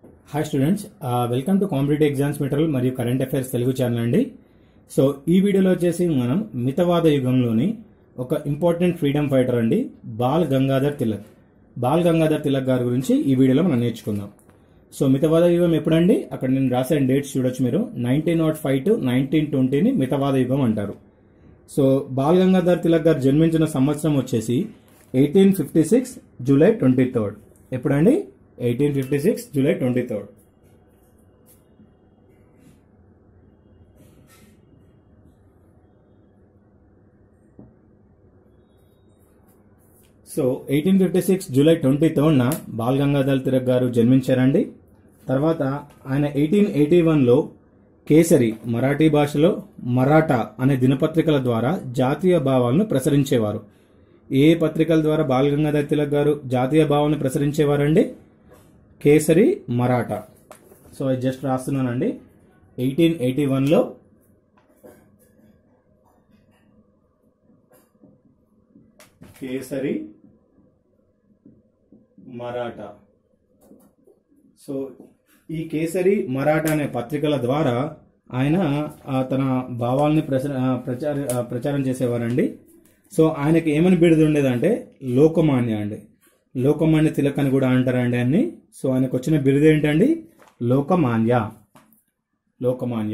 hi students welcome to competitive exams material మరియు current affairs Telugu channel అండి so ఈ వీడియోలో వచ్చేసి మనం మితవాద యుగంలోని ఒక ఇంపార్టెంట్ ఫ్రీడమ్ ఫైటర్ అండి బాల్ గంగాధర్ తిలక్ బాల్ గంగాధర్ తిలక్ గారి గురించి ఈ వీడియోలో మనం నేర్చుకుందాం సో మితవాద యుగం ఎప్పుడండి అక్కడ నేను రాసిన డేట్స్ చూడొచ్చు మీరు nineteen nought five to nineteen ట్వంటీని మితవాద యుగం అంటారు సో బాల్ గంగాధర్ తిలక్ గారు జన్మించిన సంవత్సరం వచ్చేసి eighteen fifty six July twenty third ఎప్పుడండి eighteen fifty six July twenty third so eighteen fifty six July twenty థర్డ్న బాల్ గంగాధర్ తిలక్ గారు జన్మించారండి తర్వాత ఆయన ఎయిటీన్ ఎయిటీ వన్లో కేసరి మరాఠీ భాషలో మరాఠా అనే దినపత్రికల ద్వారా జాతీయ భావాలను ప్రసరించేవారు ఏ పత్రికల ద్వారా బాల్ గంగాధర్ తిలక్ గారు జాతీయ భావాలను ప్రసరించేవారండి కేసరి మరాఠా సో అది జస్ట్ రాస్తున్నానండి ఎయిటీన్ ఎయిటీ వన్లో కేసరి మరాఠా సో ఈ కేసరి మరాఠా అనే పత్రికల ద్వారా ఆయన ఆ, తన భావాల్ని ప్రసర ఆ, ప్రచార ఆ, ప్రచారం చేసేవారండి సో ఆయనకి ఏమని బిరుదు ఉండేదంటే లోకమాన్య అండి లోకమాన్య తిలక్ అని కూడా అంటారండి అన్ని సో ఆయనకు వచ్చిన బిరుదు ఏంటండి లోకమాన్య లోకమాన్య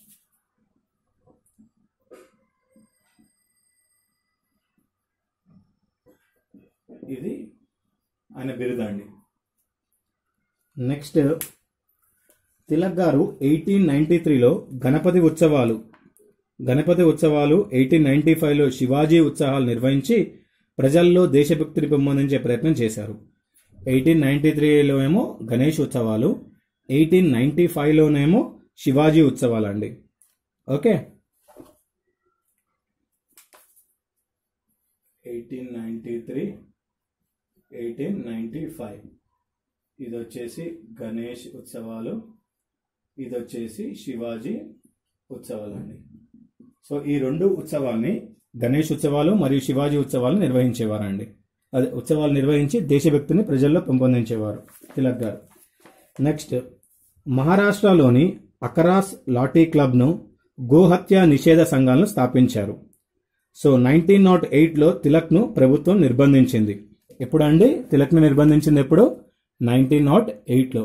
ఇది ఆయన బిరుదు అండి నెక్స్ట్ తిలక్ గారు ఎయిటీన్ నైన్టీ త్రీలో గణపతి ఉత్సవాలు గణపతి ఉత్సవాలు ఎయిటీన్ నైన్టీ ఫైవ్లో శివాజీ ఉత్సవాలు నిర్వహించి ప్రజల్లో దేశభక్తిని పెంపొందించే ప్రయత్నం చేశారు ఎయిటీన్ నైన్టీ త్రీలో ఏమో గణేష్ ఉత్సవాలు ఎయిటీన్ నైన్టీ ఫైవ్లోనేమో శివాజీ ఉత్సవాలు అండి okay eighteen ninety three eighteen ninety five ఇది వచ్చేసి గణేష్ ఉత్సవాలు ఇది వచ్చేసి శివాజీ ఉత్సవాలు అండి సో ఈ రెండు ఉత్సవాల్ని గణేష్ ఉత్సవాలు మరియు శివాజీ ఉత్సవాలు నిర్వహించేవారండి అదే ఉత్సవాలు నిర్వహించి దేశభక్తిని ప్రజల్లో పెంపొందించేవారు తిలక్ గారు నెక్స్ట్ మహారాష్ట్రలోని అకరాస్ లాటీ క్లబ్ను గోహత్య నిషేధ సంఘాలను స్థాపించారు సో నైన్టీన్ నాట్ ఎయిట్లో తిలక్ను ప్రభుత్వం నిర్బంధించింది ఎప్పుడు అండి తిలక్ను నిర్బంధించింది ఎప్పుడు నైన్టీన్ నాట్ ఎయిట్లో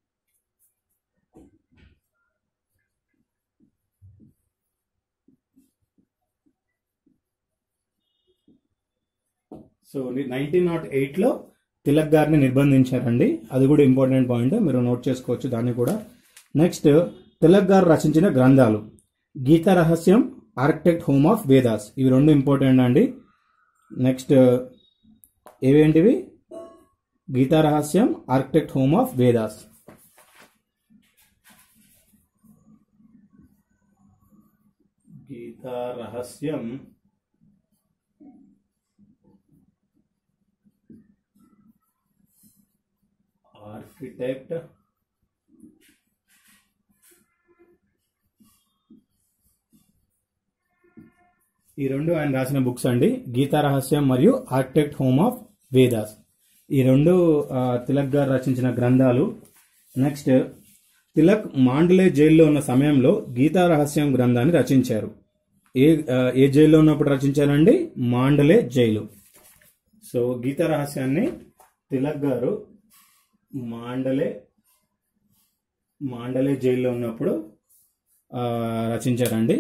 సో నైన్టీన్ నాట్ ఎయిట్లో తిలక్ గారిని నిర్బంధించారండి అది కూడా ఇంపార్టెంట్ పాయింట్ మీరు నోట్ చేసుకోవచ్చు దాన్ని కూడా నెక్స్ట్ తిలక్ గారు రచించిన గ్రంథాలు గీత రహస్యం ఆర్కిటెక్ట్ హోమ్ ఆఫ్ వేదాస్ ఇవి రెండు ఇంపార్టెంట్ అండి నెక్స్ట్ ఏవేంటివి Gita Rahasyam architect home of Vedas Gita Rahasyam architect ఈ రెండు ఆయన రాసిన బుక్స్ అండి గీతా రహస్యం మరియు ఆర్కిటెక్ట్ హోమ్ ఆఫ్ వేదాస్ ఈ రెండు ఆ, తిలక్ గారు రచించిన గ్రంథాలు నెక్స్ట్ తిలక్ మాండలే జైల్లో ఉన్న సమయంలో గీతా రహస్యం గ్రంథాన్ని రచించారు ఏ ఆ, ఏ జైల్లో ఉన్నప్పుడు రచించారండి మాండలే జైలు సో గీతా రహస్యాన్ని తిలక్ గారు మాండలే మాండలే జైల్లో ఉన్నప్పుడు ఆ, రచించారండి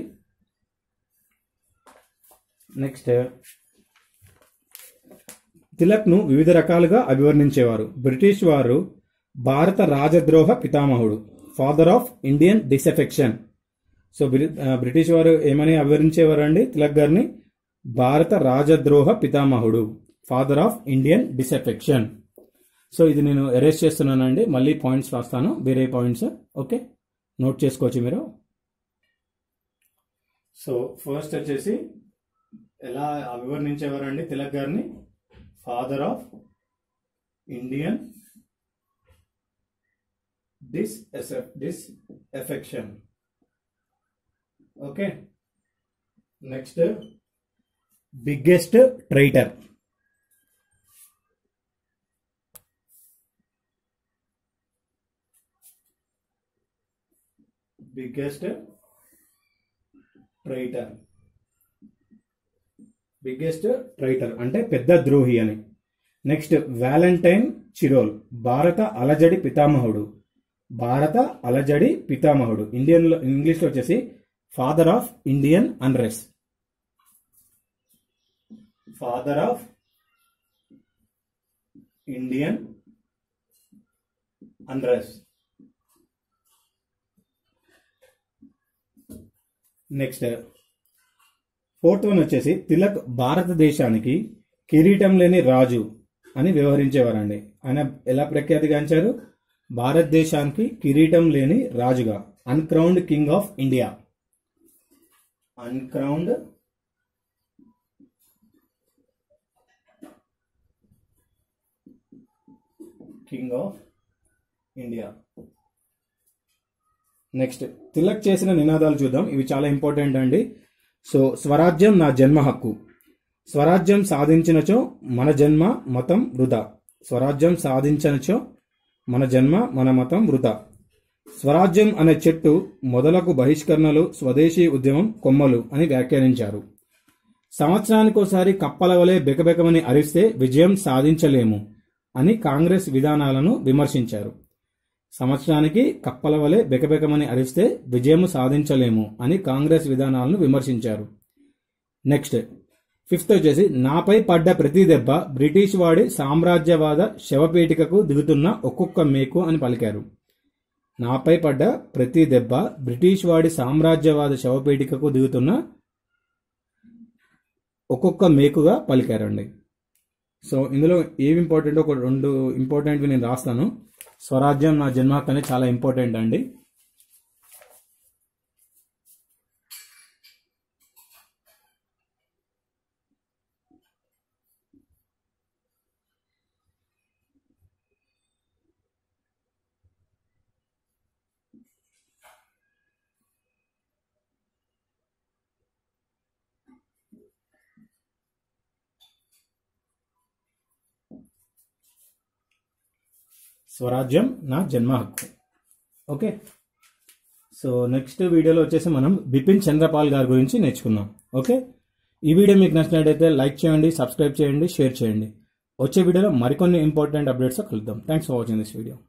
నెక్స్ట్ తిలక్ను వివిధ రకాలుగా అభివర్ణించేవారు బ్రిటిష్ వారు భారత రాజద్రోహ పితామహుడు father of Indian disaffection so బ్రి- ఆ, బ్రిటిష్ వారు ఏమని అభివర్ణించేవారు అండి తిలక్ గారిని భారత రాజద్రోహ పితామహుడు father of Indian disaffection so ఇది నేను ఎరేస్ చేస్తున్నానండి మళ్ళీ పాయింట్స్ రాస్తాను వేరే పాయింట్స్ ఓకే నోట్ చేసుకోవచ్చు మీరు సో ఫస్ట్ వచ్చేసి ఎలా అభివర్ణించేవారండి తిలక్ గారిని father of Indian dis disaffection okay next biggest traitor biggest traitor biggest traitor అంటే పెద్ద ద్రోహి అని నెక్స్ట్ వ్యాలంటైన్ చిరోల్ భారత అలజడి పితామహుడు భారత అలజడి పితామహుడు ఇండియన్ ఇంగ్లీష్లో వచ్చేసి father of Indian unrest father of Indian unrest next fourth one వచ్చేసి తిలక్ భారతదేశానికి కిరీటం లేని రాజు అని వ్యవహరించేవారండి ఆయన ఎలా ప్రఖ్యాతిగాంచారు భారతదేశానికి కిరీటం లేని రాజుగా uncrowned king of India uncrowned king of India next Tilak చేసిన నినాదాలు చూద్దాం ఇవి చాలా ఇంపార్టెంట్ అండి సో స్వరాజ్యం నా జన్మ హక్కు స్వరాజ్యం సాధించినచో మన జన్మ మతం వృధా స్వరాజ్యం సాధించనచో మన జన్మ మన మతం వృధా స్వరాజ్యం అనే చెట్టు మొదలకు బహిష్కరణలు స్వదేశీ ఉద్యమం కొమ్మలు అని వ్యాఖ్యానించారు సంవత్సరానికోసారి కప్పల వలె బెకబెకమని అరిస్తే విజయం సాధించలేము అని కాంగ్రెస్ విధానాలను విమర్శించారు సంవత్సరానికి కప్పల వలె బెకబెకమని అరిస్తే విజయం సాధించలేము అని కాంగ్రెస్ విధానాలను విమర్శించారు నెక్స్ట్ ఫిఫ్త్ వచ్చేసి నాపై పడ్డ ప్రతి దెబ్బ బ్రిటిష్ వాడి సామ్రాజ్యవాద శవపేటికకు దిగుతున్న ఒక్కొక్క మేకు అని పలికారు నాపై పడ్డ ప్రతి దెబ్బ బ్రిటిష్ వాడి సామ్రాజ్యవాద శవపేటికకు దిగుతున్న ఒక్కొక్క మేకుగా పలికారండి సో ఇందులో ఏవి ఇంపార్టెంట్ ఒక రెండు ఇంపార్టెంట్వి నేను రాస్తాను స్వరాజ్యం నా జన్మ హక్కు అనేది చాలా ఇంపార్టెంట్ అండి స్వరాజ్యం నా జన్మ హక్కు ఓకే సో నెక్స్ట్ వీడియోలో వచ్చేసి మనం బిపిన్ చంద్రపాల్ గారి గురించి నేర్చుకుందాం ఓకే ఈ వీడియో మీకు నచ్చినట్టయితే లైక్ చేయండి సబ్స్క్రైబ్ చేయండి షేర్ చేయండి వచ్చే వీడియోలో మరికొన్ని ఇంపార్టెంట్ అప్డేట్స్ కలుద్దాం thanks for watching this video